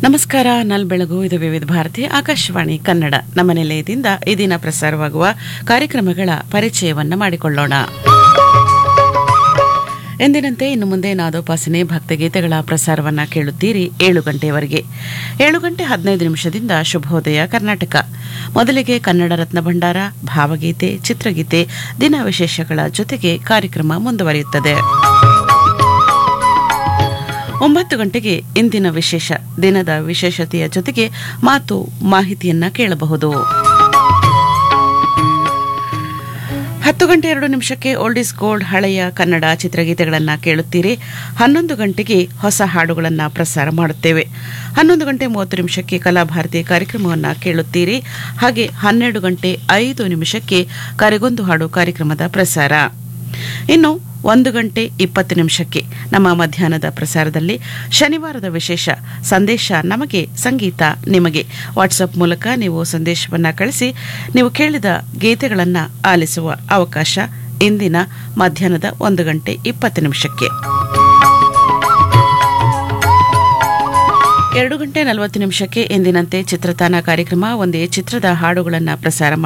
ನಮಸ್ಕಾರ ನಲ್ ಬೆಳಗು ಇದು ವಿವಿಧ ಭಾರತಿ ಆಕಾಶವಾಣಿ ಕನ್ನಡ ನಮ್ಮ ನಿಲಯದಿಂದ ಈ ದಿನ ಪ್ರಸಾರವಾಗುವ ಕಾರ್ಯಕ್ರಮಗಳ ಪರಿಚಯವನ್ನ ಮಾಡಿಕೊಳ್ಳೋಣ ಎಂದಿನಂತೆ ಇನ್ನು ಮುಂದೆ ನಾದೋಪಾಸನೆ ಭಕ್ತಗೀತೆಗಳ ಪ್ರಸಾರವನ್ನ ಕೇಳುತ್ತೀರಿ ಏಳು ಗಂಟೆಯವರೆಗೆ ಏಳು ಗಂಟೆ ಹದಿನೈದು ನಿಮಿಷದಿಂದ ಶುಭೋದಯ ಕರ್ನಾಟಕ ಮೊದಲಿಗೆ ಕನ್ನಡ ರತ್ನ ಭಂಡಾರ ಭಾವಗೀತೆ ಚಿತ್ರಗೀತೆ ದಿನ ವಿಶೇಷಗಳ ಜೊತೆಗೆ ಕಾರ್ಯಕ್ರಮ ಮುಂದುವರಿಯುತ್ತದೆ ಒಂಬತ್ತು ಗಂಟೆಗೆ ಇಂದಿನ ವಿಶೇಷ ದಿನದ ವಿಶೇಷತೆಯ ಜೊತೆಗೆ ಮಾತು ಮಾಹಿತಿಯನ್ನ ಕೇಳಬಹುದು ಹತ್ತು ಗಂಟೆ ಎರಡು ನಿಮಿಷಕ್ಕೆ ಓಲ್ಡ್ ಇಸ್ ಗೋಲ್ಡ್ ಹಳೆಯ ಕನ್ನಡ ಚಿತ್ರಗೀತೆಗಳನ್ನು ಕೇಳುತ್ತೀರಿ ಹನ್ನೊಂದು ಗಂಟೆಗೆ ಹೊಸ ಹಾಡುಗಳನ್ನು ಪ್ರಸಾರ ಮಾಡುತ್ತೇವೆ ಹನ್ನೊಂದು ಗಂಟೆ ಮೂವತ್ತು ನಿಮಿಷಕ್ಕೆ ಕಲಾಭಾರತಿ ಕಾರ್ಯಕ್ರಮವನ್ನು ಕೇಳುತ್ತೀರಿ ಹಾಗೆ ಹನ್ನೆರಡು ಗಂಟೆ ಐದು ನಿಮಿಷಕ್ಕೆ ಕರೆಗೊಂದು ಹಾಡು ಕಾರ್ಯಕ್ರಮದ ಪ್ರಸಾರ ಇನ್ನು ಒಂದು ಗಂಟೆ ಇಪ್ಪತ್ತು ನಿಮಿಷಕ್ಕೆ ನಮ್ಮ ಮಧ್ಯಾಹ್ನದ ಪ್ರಸಾರದಲ್ಲಿ ಶನಿವಾರದ ವಿಶೇಷ ಸಂದೇಶ ನಮಗೆ ಸಂಗೀತ ನಿಮಗೆ ವಾಟ್ಸಪ್ ಮೂಲಕ ನೀವು ಸಂದೇಶವನ್ನ ಕಳಿಸಿ ನೀವು ಕೇಳಿದ ಗೀತೆಗಳನ್ನು ಆಲಿಸುವ ಅವಕಾಶ ಇಂದಿನ ಮಧ್ಯಾಹ್ನದ ಒಂದು ಗಂಟೆ ಇಪ್ಪತ್ತು ನಿಮಿಷಕ್ಕೆ ಎರಡು ಗಂಟೆ ನಲವತ್ತು ನಿಮಿಷಕ್ಕೆ ಎಂದಿನಂತೆ ಚಿತ್ರತಾನ ಕಾರ್ಯಕ್ರಮ ಒಂದೇ ಚಿತ್ರದ ಹಾಡುಗಳನ್ನು ಪ್ರಸಾರ